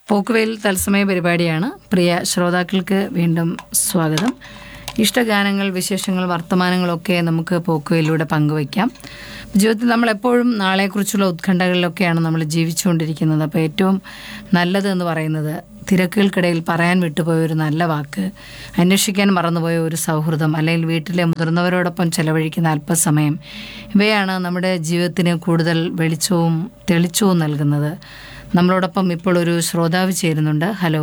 പോക്കുവെയിൽ തത്സമയ പരിപാടിയാണ് പ്രിയ ശ്രോതാക്കൾക്ക് വീണ്ടും സ്വാഗതം ഇഷ്ടഗാനങ്ങൾ വിശേഷങ്ങൾ വർത്തമാനങ്ങളൊക്കെ നമുക്ക് പോക്കുവയിലൂടെ പങ്കുവയ്ക്കാം ജീവിതത്തിൽ നമ്മളെപ്പോഴും നാളെക്കുറിച്ചുള്ള ഉത്കണ്ഠകളിലൊക്കെയാണ് നമ്മൾ ജീവിച്ചുകൊണ്ടിരിക്കുന്നത് അപ്പോൾ ഏറ്റവും നല്ലത് എന്ന് പറയുന്നത് തിരക്കുകൾക്കിടയിൽ പറയാൻ വിട്ടുപോയ ഒരു നല്ല വാക്ക് അന്വേഷിക്കാൻ മറന്നുപോയ ഒരു സൗഹൃദം അല്ലെങ്കിൽ വീട്ടിലെ മുതിർന്നവരോടൊപ്പം ചെലവഴിക്കുന്ന അല്പസമയം ഇവയാണ് നമ്മുടെ ജീവിതത്തിന് കൂടുതൽ വെളിച്ചവും തെളിച്ചവും നൽകുന്നത് നമ്മളോടൊപ്പം ഇപ്പോൾ ഒരു ശ്രോതാവ് ചേരുന്നുണ്ട് ഹലോ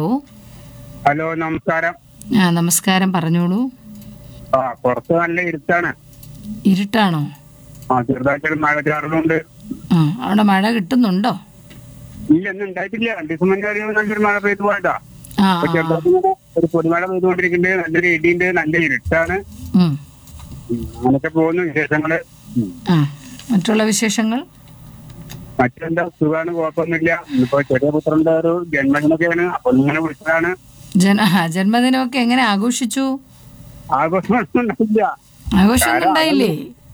ഹലോ നമസ്കാരം ആ നമസ്കാരം പറഞ്ഞോളൂ ആ പുറത്ത് നല്ല ഇരുട്ടാണ് ഇരുട്ടാണോ ആ ചെറുതായിട്ടൊരു മഴ ചാറുന്നുണ്ട് ആ അവിടെ മഴ കിട്ടുന്നുണ്ടോ ഇല്ല ഒന്നും ഉണ്ടായിട്ടില്ല രണ്ടു ദിവസം മുന്നേ ഒരു നല്ലൊരു മഴ പെയ്തു പോയതാ ആ അപ്പൊ ചെറുതായിട്ട് ഇങ്ങനെ ഒരു പൊടിമഴ പെയ്തുകൊണ്ടിരിക്കുന്നുണ്ട് നല്ലൊരു ഇടിയുണ്ട് നല്ല ഇരുട്ടാണ് ഉം. ഉം, അങ്ങനൊക്കെ പോകുന്നു വിശേഷങ്ങള് ഉം. ആ മറ്റുള്ള വിശേഷങ്ങൾ മറ്റെന്താ സുഖമാണ് കുഴപ്പമൊന്നുമില്ല ഇന്നിപ്പോ ചെറിയ പുത്രന്റെ ഒരു ജന്മദിനമൊക്കെയാണ് അപ്പൊ ഇങ്ങനെ വിളിച്ചതാണ് ജന ആ, ജന്മദിനമൊക്കെ എങ്ങനെ ആഘോഷിച്ചു ആഘോഷമൊന്നും ഉണ്ടായില്ല ആഘോഷമൊന്നും ഉണ്ടായില്ലേ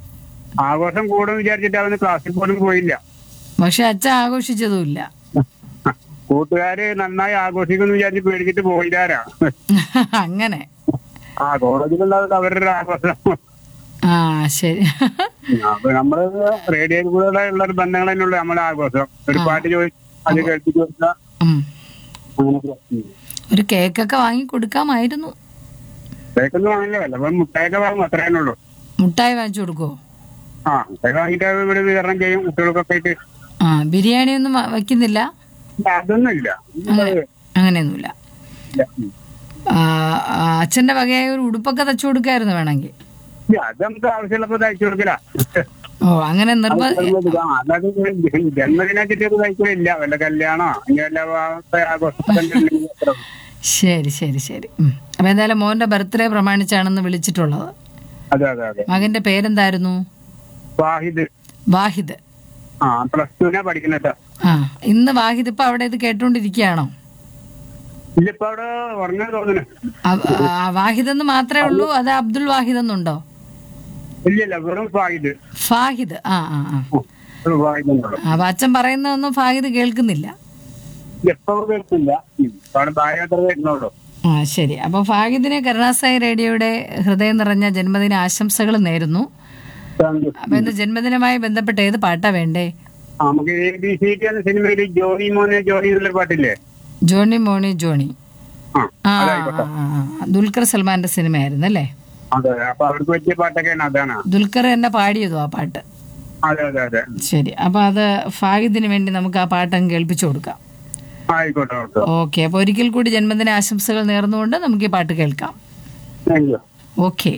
ആഘോഷം കൂടും വിചാരിച്ചിട്ട് അവന് ക്ലാസ്സിൽ പോലും പോയില്ല പക്ഷെ അച്ഛൻ ആഘോഷിച്ചതുമില്ല കൂട്ടുകാര് നന്നായി ആഘോഷിക്കുന്നു വിചാരിച്ച് പേടിച്ചിട്ട് പോയില്ലാരാ അങ്ങനെ ആ കോളേജിലുണ്ടാവുന്നത് അവരുടെ ഒരു ആഘോഷം ആ ശരി അപ്പൊ നമ്മള് റേഡിയോയിൽ കൂടെ ഉള്ള ഒരു ബന്ധങ്ങൾ തന്നെയുള്ള നമ്മുടെ ആഘോഷം ഒരു പാട്ട് ചോദിച്ചു അത് കേൾപ്പിച്ചു കൊടുക്കുക ഉം. അങ്ങനെയൊക്കെ ഉം. ഒരു കേക്കൊക്കെ വാങ്ങി കൊടുക്കാമായിരുന്നു കേക്കൊന്നും വാങ്ങില്ല അപ്പൊ മുട്ടായൊക്കെ വാങ്ങും അത്രേ ഉള്ളൂ മുട്ടായി വാങ്ങിച്ചു കൊടുക്കുവോ ആ മുട്ടായി വാങ്ങിയിട്ട് അത് ഇവിടെ വിതരണം ചെയ്യും കുട്ടികൾക്കൊക്കെ ആയിട്ട് ആ ബിരിയാണി ഒന്നും വ- വെക്കുന്നില്ല ഇല്ല, അതൊന്നും ഇല്ല അങ്ങനെ- അങ്ങനെയൊന്നുമില്ല ഇല്ല. ഉം. ആ, ആ, അച്ഛന്റെ വകയായ ഒരു ഉടുപ്പൊക്കെ തച്ചു കൊടുക്കായിരുന്നു വേണമെങ്കിൽ ഇല്ല, അത് നമുക്ക് ആവശ്യമുള്ളപ്പോ തയ്ച്ചു കൊടുക്കില്ല ഓ അങ്ങനെ നിർബ ആ, അല്ലാതെ ജന്മദിനാച്ചിട്ട് തയ്ക്കില്ല വല്ല കല്യാണോ ഇനി വല്ല ആഘോഷം ശരി ശരി ശരി ഉം. അപ്പൊ എന്തായാലും മോന്റെ ബർത്ത്ഡേ പ്രമാണിച്ചാണെന്ന് വിളിച്ചിട്ടുള്ളത് അതെ അതെ അതെ മകന്റെ പേരെന്തായിരുന്നു വാഹിദ് വാഹിദ് ആ പ്ലസ് ടുവിനാ പഠിക്കുന്നത് ആ ഇന്ന് വാഹിദ് ഇപ്പൊ അവിടെ ഇത് കേട്ടോണ്ടിരിക്കുകയാണോ ഇല്ല ഇപ്പൊ അവിടെ ഉറങ്ങാൻ തോന്നുന്നു ആ- ആ വാഹിദ് എന്ന് മാത്രമേ ഉള്ളൂ അത് അബ്ദുൾ വാഹിദ് എന്നുണ്ടോ ഇല്ല ഇല്ല വെറും ഫാഹിദ് ഫാഹിദ് ആ ആ ആ വെറും ഫാഹിദ് എന്നുള്ളൂ അപ്പൊ അച്ഛൻ പറയുന്നതൊന്നും ഫാഹിദ് കേൾക്കുന്നില്ല എപ്പോ കേൾക്കില്ല അവിടെ ഭാര്യ അത്ര വരുന്നുള്ളൂ ആ ശരി അപ്പൊ ഫാഹിദിന് കരുണാസായി റേഡിയോയുടെ ഹൃദയം നിറഞ്ഞ ജന്മദിന ആശംസകൾ നേരുന്നു താങ്ക് യു. അപ്പൊ ഇന്ന് ജന്മദിനമായി ബന്ധപ്പെട്ട് ഏത് പാട്ടാ വേണ്ടേ ആ, നമുക്ക് എ ബി സി ടി എന്ന സിനിമയിൽ ജോണി മോനെ ജോണി എന്നുള്ള പാട്ടില്ലേ ജോണി മോണി ജോണി ആ ആ അതായിക്കോട്ടെ ആ, ആ. ദുൽഖർ സൽമാന്റെ സിനിമയായിരുന്നു അല്ലേ അതെ അപ്പൊ അവർക്ക് പറ്റിയ പാട്ടൊക്കെയാണ് അതാണ് ദുൽഖർ എന്നെ പാടിയതു ആ പാട്ട് അതെ അതെ അതെ ശരി അപ്പൊ അത് ഫാഹിദിന് വേണ്ടി നമുക്ക് ആ പാട്ട് അങ്ങ് കേൾപ്പിച്ചു കൊടുക്കാം ആയിക്കോട്ടെ ഓക്കെ ഓക്കെ അപ്പൊ ഒരിക്കൽ കൂടി ജന്മദിന ആശംസകൾ നേർന്നുകൊണ്ട് നമുക്ക് ഈ പാട്ട് കേൾക്കാം താങ്ക് യു ഓക്കെ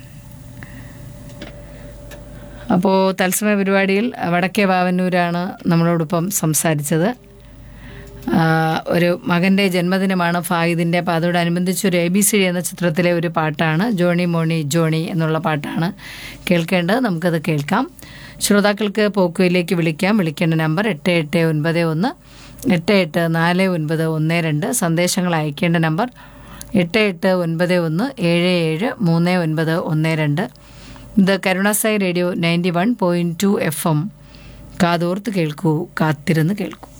അപ്പോൾ തത്സമയ പരിപാടിയിൽ വടക്കേ വാവന്നൂരാണ് നമ്മളോടൊപ്പം സംസാരിച്ചത് ആ, ഒരു മകൻ്റെ ജന്മദിനമാണ് ഫാഹിദിൻ്റെ അപ്പോൾ അതോടനുബന്ധിച്ച് ഒരു എ ബി സി ഡി എന്ന ചിത്രത്തിലെ ഒരു പാട്ടാണ് ജോണി മോണി ജോണി എന്നുള്ള പാട്ടാണ് കേൾക്കേണ്ടത് നമുക്കത് കേൾക്കാം ശ്രോതാക്കൾക്ക് പോക്കുവയിലേക്ക് വിളിക്കാം വിളിക്കേണ്ട നമ്പർ എട്ട് എട്ട് ഒൻപത് ഒന്ന് എട്ട് എട്ട് നാല് ഒൻപത് ഒന്ന് രണ്ട് സന്ദേശങ്ങൾ അയക്കേണ്ട നമ്പർ എട്ട് എട്ട് ഒൻപത് ഒന്ന് ഏഴ് ഏഴ് മൂന്ന് ഒൻപത് ഒന്ന് രണ്ട് ഇത് Karunasai radio ninety one point two F M കാതോർത്ത് കേൾക്കൂ കാത്തിരുന്ന് കേൾക്കൂ